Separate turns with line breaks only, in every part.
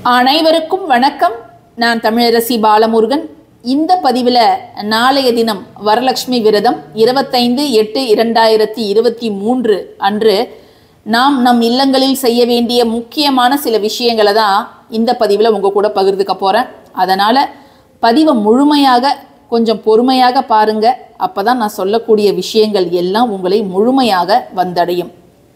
அனைவருக்கும் வணக்கம் நான் தமிழரசி பாலமுருகன் இந்த பதிவில் நாளைய தினம் வரலட்சுமி விரதம் இருபத்தைந்து எட்டு இரண்டாயிரத்தி இருபத்தி மூன்று அன்று நாம் நம் இல்லங்களில் செய்ய வேண்டிய முக்கியமான சில விஷயங்களை தான் இந்த பதிவில் உங்கள் கூட பகிர்ந்துக்க போகிறேன் அதனால் பதிவை முழுமையாக கொஞ்சம் பொறுமையாக பாருங்க அப்போ தான் நான் சொல்லக்கூடிய விஷயங்கள் எல்லாம் உங்களை முழுமையாக வந்தடையும்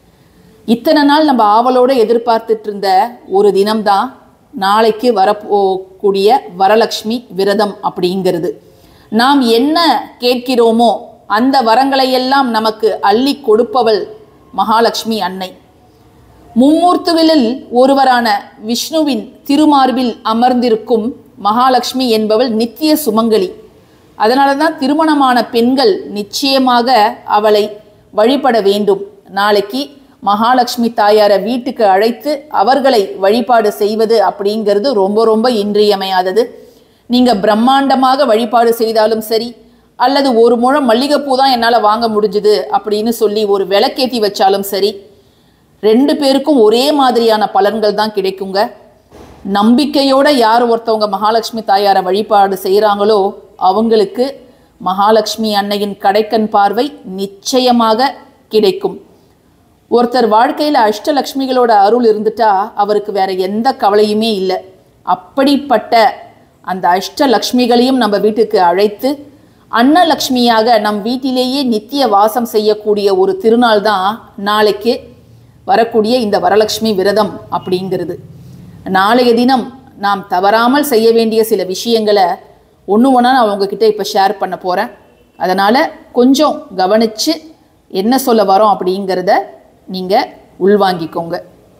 இத்தனை நாள் நம்ம ஆவலோடு எதிர்பார்த்துட்டு இருந்த ஒரு தினம்தான் நாளைக்கு வரப்போக்கூடிய வரலட்சுமி விரதம் அப்படிங்கிறது நாம் என்ன கேட்கிறோமோ அந்த வரங்களையெல்லாம் நமக்கு அள்ளி கொடுப்பவள் மகாலட்சுமி அன்னை மும்மூர்த்துகளில் ஒருவரான விஷ்ணுவின் திருமார்பில் அமர்ந்திருக்கும் மகாலட்சுமி என்பவள் நித்திய சுமங்கலி அதனால தான் திருமணமான பெண்கள் நிச்சயமாக அவளை வழிபட வேண்டும் நாளைக்கு மகாலட்சுமி தாயாரை வீட்டுக்கு அழைத்து அவர்களை வழிபாடு செய்வது அப்படிங்கிறது ரொம்ப ரொம்ப இன்றியமையாதது நீங்கள் பிரம்மாண்டமாக வழிபாடு செய்தாலும் சரி அல்லது ஒரு முழம் மல்லிகைப்பூ தான் என்னால் வாங்க முடிஞ்சுது அப்படின்னு சொல்லி ஒரு விளக்கேற்றி வச்சாலும் சரி ரெண்டு பேருக்கும் ஒரே மாதிரியான பலன்கள் தான் கிடைக்குங்க நம்பிக்கையோட யார் ஒருத்தவங்க மகாலட்சுமி தாயாரை வழிபாடு செய்கிறாங்களோ அவங்களுக்கு மகாலட்சுமி அன்னையின் கடைக்கண் பார்வை நிச்சயமாக கிடைக்கும் ஒருத்தர் வாழ்க்கையில் அஷ்டலக்ஷ்மிகளோட அருள் இருந்துட்டா அவருக்கு வேற எந்த கவலையுமே இல்லை அப்படிப்பட்ட அந்த அஷ்டலக்ஷ்மிகளையும் நம்ம வீட்டுக்கு அழைத்து அன்னலக்ஷ்மியாக நம் வீட்டிலேயே நித்திய வாசம் செய்யக்கூடிய ஒரு திருநாள் தான் நாளைக்கு வரக்கூடிய இந்த வரலட்சுமி விரதம் அப்படிங்கிறது நாளைய தினம் நாம் தவறாமல் செய்ய வேண்டிய சில விஷயங்களை ஒன்று ஒன்றா நான் உங்ககிட்ட இப்போ ஷேர் பண்ண போகிறேன் அதனால் கொஞ்சம் கவனித்து என்ன சொல்ல வரோம் அப்படிங்கிறத நீங்கள் உள்வாங்கிக்கோங்க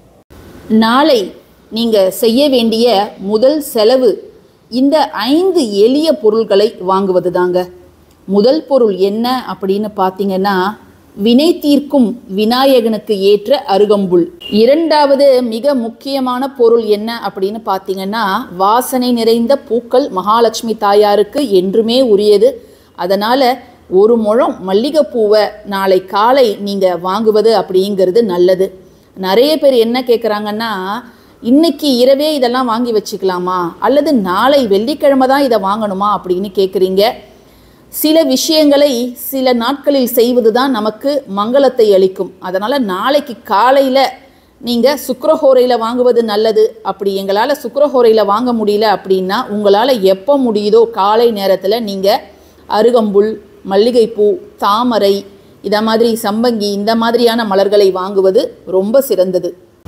நாளை நீங்கள் செய்ய வேண்டிய முதல் செலவு இந்த ஐந்து எளிய பொருள்களை வாங்குவது தாங்க முதல் பொருள் என்ன அப்படின்னு பார்த்தீங்கன்னா வினை தீர்க்கும் விநாயகனுக்கு ஏற்ற அருகம்புல் இரண்டாவது மிக முக்கியமான பொருள் என்ன அப்படின்னு பார்த்தீங்கன்னா வாசனை நிறைந்த பூக்கள் மகாலட்சுமி தாயாருக்கு என்றுமே உரியது அதனால் ஒரு முழம் மல்லிகைப்பூவை நாளை காலை நீங்கள் வாங்குவது அப்படிங்கிறது நல்லது நிறைய பேர் என்ன கேட்குறாங்கன்னா இன்னைக்கு இரவே இதெல்லாம் வாங்கி வச்சுக்கலாமா அல்லது நாளை வெள்ளிக்கிழமை தான் இதை வாங்கணுமா அப்படின்னு கேட்குறீங்க சில விஷயங்களை சில நாட்களில் செய்வது தான் நமக்கு மங்களத்தை அளிக்கும் அதனால் நாளைக்கு காலையில் நீங்கள் சுக்கரஹோரையில் வாங்குவது நல்லது அப்படி எங்களால் சுக்கரஹோரையில் வாங்க முடியல அப்படின்னா உங்களால் எப்போ முடியுதோ காலை நேரத்தில் நீங்கள் அருகம்புல் மல்லிகைப்பூ தாமரை இதை மாதிரி சம்பங்கி இந்த மாதிரியான மலர்களை வாங்குவது ரொம்ப சிறந்தது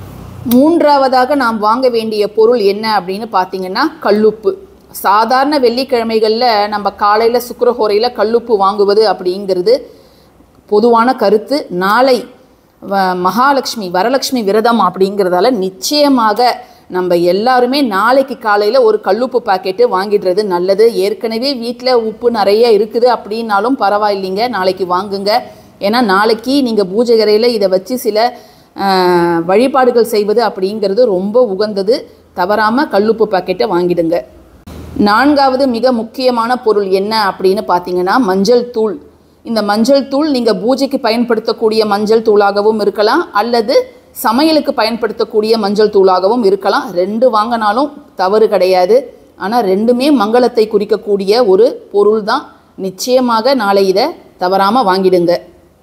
மூன்றாவதாக நாம் வாங்க வேண்டிய பொருள் என்ன அப்படின்னு பார்த்தீங்கன்னா கல்லுப்பு சாதாரண வெள்ளிக்கிழமைகளில் நம்ம காலையில் சுக்கரஹோரையில் கல்லுப்பு வாங்குவது அப்படிங்கிறது பொதுவான கருத்து நாளை வ- மகாலட்சுமி வரலட்சுமி விரதம் அப்படிங்கிறதால நிச்சயமாக நம்ம எல்லாருமே நாளைக்கு காலையில் ஒரு கல்லுப்பு பாக்கெட்டு வாங்கிடுறது நல்லது ஏற்கனவே வீட்டில் உப்பு நிறைய இருக்குது அப்படின்னாலும் பரவாயில்லைங்க நாளைக்கு வாங்குங்க ஏன்னா நாளைக்கு நீங்கள் பூஜை அறையில் இதை வச்சு சில ஆஹ், வழிபாடுகள் செய்வது அப்படிங்கிறது ரொம்ப உகந்தது தவறாமல் கல்லுப்பு பாக்கெட்டை வாங்கிடுங்க நான்காவது மிக முக்கியமான பொருள் என்ன அப்படின்னு பார்த்தீங்கன்னா மஞ்சள் தூள் இந்த மஞ்சள் தூள் நீங்கள் பூஜைக்கு பயன்படுத்தக்கூடிய மஞ்சள் தூளாகவும் இருக்கலாம் அல்லது சமையலுக்கு பயன்படுத்தக்கூடிய மஞ்சள் தூளாகவும் இருக்கலாம் ரெண்டு வாங்கினாலும் தவறு கிடையாது ஆனால் ரெண்டுமே மங்களத்தை குறிக்கக்கூடிய ஒரு பொருள் தான் நிச்சயமாக நாளை இதை தவறாமல் வாங்கிடுங்க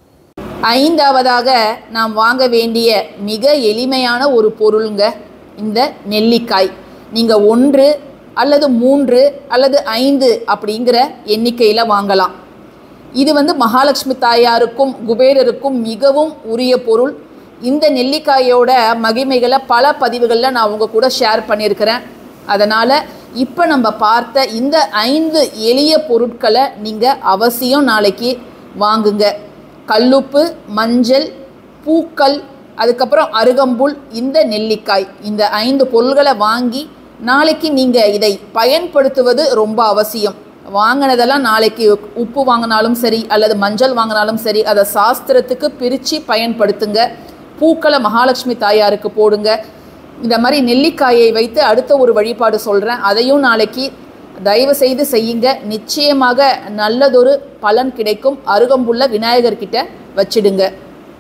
ஐந்தாவதாக நாம் வாங்க வேண்டிய மிக எளிமையான ஒரு பொருளுங்க இந்த நெல்லிக்காய் நீங்கள் ஒன்று அல்லது மூன்று அல்லது ஐந்து அப்படிங்கிற எண்ணிக்கையில் வாங்கலாம் இது வந்து மகாலட்சுமி தாயாருக்கும் குபேரருக்கும் மிகவும் உரிய பொருள் இந்த நெல்லிக்காயோட மகிமைகளை பல பதிவுகளில் நான் உங்கள் கூட ஷேர் பண்ணியிருக்கிறேன் அதனால் இப்போ நம்ம பார்த்த இந்த ஐந்து எளிய பொருட்களை நீங்கள் அவசியம் நாளைக்கு வாங்குங்க கல்லுப்பு மஞ்சள் பூக்கள் அதுக்கப்புறம் அருகம்புல் இந்த நெல்லிக்காய் இந்த ஐந்து பொருள்களை வாங்கி நாளைக்கு நீங்கள் இதை பயன்படுத்துவது ரொம்ப அவசியம் வாங்கினதெல்லாம் நாளைக்கு உப்பு வாங்கினாலும் சரி அல்லது மஞ்சள் வாங்கினாலும் சரி அதை சாஸ்திரத்துக்கு பிரித்து பயன்படுத்துங்க பூக்களை மகாலட்சுமி தாயாருக்கு போடுங்க இந்த மாதிரி நெல்லிக்காயை வைத்து அடுத்த ஒரு வழிபாடு சொல்கிறேன் அதையும் நாளைக்கு தயவு செய்து செய்யுங்க நிச்சயமாக நல்லதொரு பலன் கிடைக்கும் அருகம்புள்ள விநாயகர்கிட்ட வச்சிடுங்க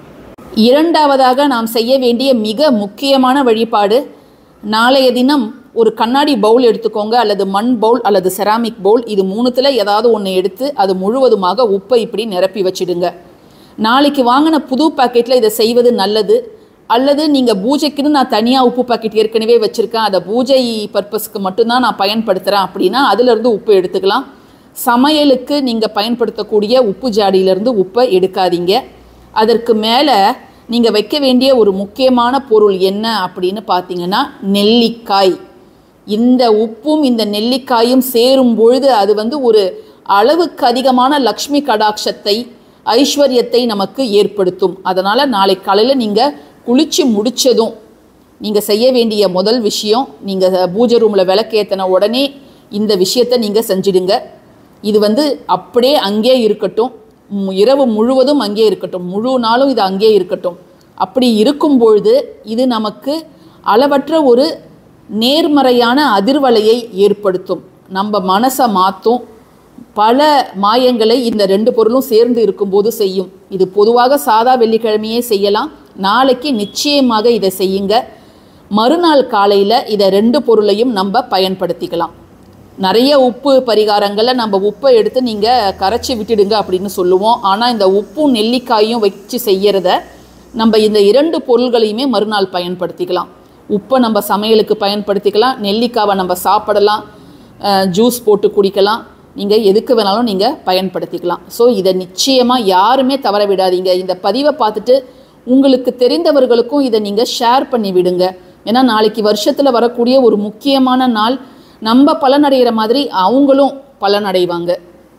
இரண்டாவதாக நாம் செய்ய வேண்டிய மிக முக்கியமான வழிபாடு நாளைய தினம் ஒரு கண்ணாடி பவுல் எடுத்துக்கோங்க அல்லது மண் பவுல் அல்லது செராமிக் பவுல் இது மூணுத்தில் ஏதாவது ஒன்று எடுத்து அது முழுவதுமாக உப்பை இப்படி நிரப்பி வச்சிடுங்க நாளைக்கு வாங்கின புது பாக்கெட்டில் இதை செய்வது நல்லது அல்லது நீங்கள் பூஜைக்குன்னு நான் தனியாக உப்பு பாக்கெட் ஏற்கனவே வச்சுருக்கேன் அதை பூஜை பர்பஸ்க்கு மட்டும்தான் நான் பயன்படுத்துகிறேன் அப்படின்னா அதிலிருந்து உப்பு எடுத்துக்கலாம் சமையலுக்கு நீங்கள் பயன்படுத்தக்கூடிய உப்பு ஜாடியிலேருந்து உப்பை எடுக்காதீங்க அதற்கு மேலே நீங்கள் வைக்க வேண்டிய ஒரு முக்கியமான பொருள் என்ன அப்படின்னு பார்த்தீங்கன்னா நெல்லிக்காய் இந்த உப்பும் இந்த நெல்லிக்காயும் சேரும் பொழுது அது வந்து ஒரு அளவுக்கு அதிகமான லக்ஷ்மி கடாட்சத்தை ஐஸ்வர்யத்தை நமக்கு ஏற்படுத்தும் அதனால் நாளை காலையில் நீங்கள் குளிச்சு முடிச்சதும் நீங்கள் செய்ய வேண்டிய முதல் விஷயம் நீங்கள் பூஜை ரூமில் விளக்கேற்றின உடனே இந்த விஷயத்தை நீங்கள் செஞ்சிடுங்க இது வந்து அப்படியே அங்கே இருக்கட்டும் ம், இரவு முழுவதும் அங்கே இருக்கட்டும் முழு நாளும் இது அங்கே இருக்கட்டும் அப்படி இருக்கும் பொழுது இது நமக்கு அளவற்ற ஒரு நேர்மறையான அதிர்வலையை ஏற்படுத்தும் நம்ம மனசை மாற்றும் பல மாயங்களை இந்த ரெண்டு பொருளும் சேர்ந்து இருக்கும்போது செய்யும் இது பொதுவாக சாதா வெள்ளிக்கிழமையே செய்யலாம் நாளைக்கு நிச்சயமாக இதை செய்யுங்க மறுநாள் காலையில் இதை ரெண்டு பொருளையும் நம்ம பயன்படுத்திக்கலாம் நிறைய உப்பு பரிகாரங்களை நம்ம உப்பை எடுத்து நீங்கள் கரைச்சி விட்டுடுங்க அப்படின்னு சொல்லுவோம் ஆனால் இந்த உப்பும் நெல்லிக்காயும் வச்சு செய்யறத நம்ம இந்த இரண்டு பொருள்களையுமே மறுநாள் பயன்படுத்திக்கலாம் உப்பை நம்ம சமையலுக்கு பயன்படுத்திக்கலாம் நெல்லிக்காவை நம்ம சாப்பிடலாம் ஜூஸ் போட்டு குடிக்கலாம் நீங்கள் எதுக்கு வேணாலும் நீங்கள் பயன்படுத்திக்கலாம் ஸோ இதை நிச்சயமாக யாருமே தவற விடாதீங்க இந்த பதிவை பார்த்துட்டு உங்களுக்கு தெரிந்தவர்களுக்கும் இதை நீங்கள் ஷேர் பண்ணி விடுங்க ஏன்னா நாளைக்கு வருஷத்தில் வரக்கூடிய ஒரு முக்கியமான நாள் நம்ம பலனடைகிற மாதிரி அவங்களும் பலனடைவாங்க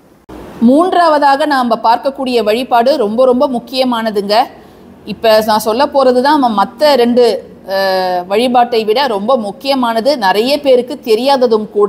மூன்றாவதாக நாம் பார்க்கக்கூடிய வழிபாடு ரொம்ப ரொம்ப முக்கியமானதுங்க இப்போ நான் சொல்ல போகிறது தான் மற்ற ரெண்டு அஹ், வழிபாட்டை விட ரொம்ப முக்கியமானது நிறைய பேருக்கு தெரியாததும் கூட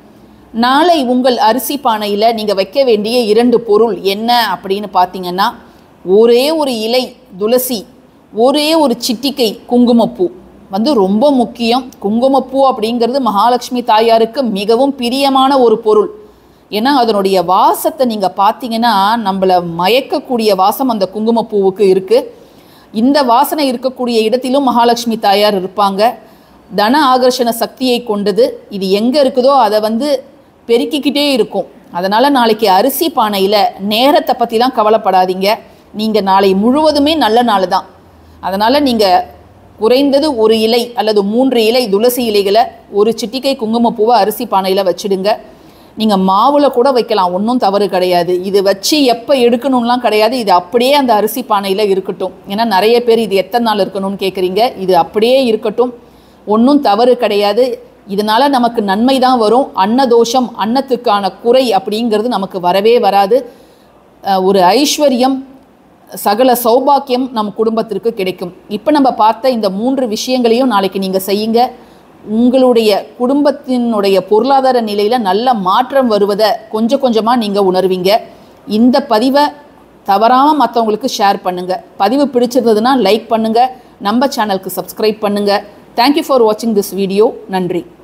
நாளை உங்கள் அரிசி பானையில் நீங்கள் வைக்க வேண்டிய இரண்டு பொருள் என்ன அப்படின்னு பார்த்தீங்கன்னா ஒரே ஒரு இலை துளசி ஒரே ஒரு சிட்டிக்கை குங்குமப்பூ வந்து ரொம்ப முக்கியம் குங்குமப்பூ அப்படிங்கிறது மகாலட்சுமி தாயாருக்கு மிகவும் பிரியமான ஒரு பொருள் ஏன்னா அதனுடைய வாசத்தை நீங்கள் பார்த்தீங்கன்னா நம்மளை மயக்கக்கூடிய வாசம் அந்த குங்குமப்பூவுக்கு இருக்குது இந்த வாசனை இருக்கக்கூடிய இடத்திலும் மகாலட்சுமி தாயார் இருப்பாங்க தன ஆகர்ஷண சக்தியை கொண்டது இது எங்கே இருக்குதோ அதை வந்து பெருக்கிக்கிட்டே இருக்கும் அதனால் நாளைக்கு அரிசி பானையில் நேரத்தை பற்றிலாம் கவலைப்படாதீங்க நீங்கள் நாளை முழுவதுமே நல்ல நாள் தான் அதனால் நீங்கள் குறைந்தது ஒரு இலை அல்லது மூன்று இலை துளசி இலைகளை ஒரு சிட்டிகை குங்குமப்பூவை அரிசி பானையில் வச்சிடுங்க நீங்கள் மாவில் கூட வைக்கலாம் ஒன்றும் தவறு கிடையாது இது வச்சு எப்போ எடுக்கணும்லாம் கிடையாது இது அப்படியே அந்த அரிசி பானையில் இருக்கட்டும் ஏன்னா நிறைய பேர் இது எத்தனை நாள் இருக்கணும்னு கேட்குறீங்க இது அப்படியே இருக்கட்டும் ஒன்றும் தவறு கிடையாது இதனால் நமக்கு நன்மை தான் வரும் அன்னதோஷம் அன்னத்துக்கான குறை அப்படிங்கிறது நமக்கு வரவே வராது அஹ் ஒரு ஐஸ்வர்யம் சகல சௌபாக்கியம் நம் குடும்பத்திற்கு கிடைக்கும் இப்போ நம்ம பார்த்த இந்த மூன்று விஷயங்களையும் நாளைக்கு நீங்கள் செய்யுங்க உங்களுடைய குடும்பத்தினுடைய பொருளாதார நிலையில் நல்ல மாற்றம் வருவதை கொஞ்சம் கொஞ்சமாக நீங்கள் உணர்வீங்க இந்த பதிவை தவறாமல் மற்றவங்களுக்கு ஷேர் பண்ணுங்கள் பதிவு பிடிச்சிருந்ததுன்னா லைக் பண்ணுங்கள் நம்ம சேனலுக்கு சப்ஸ்கிரைப் பண்ணுங்கள் தேங்க்யூ ஃபார் வாட்சிங் திஸ் வீடியோ நன்றி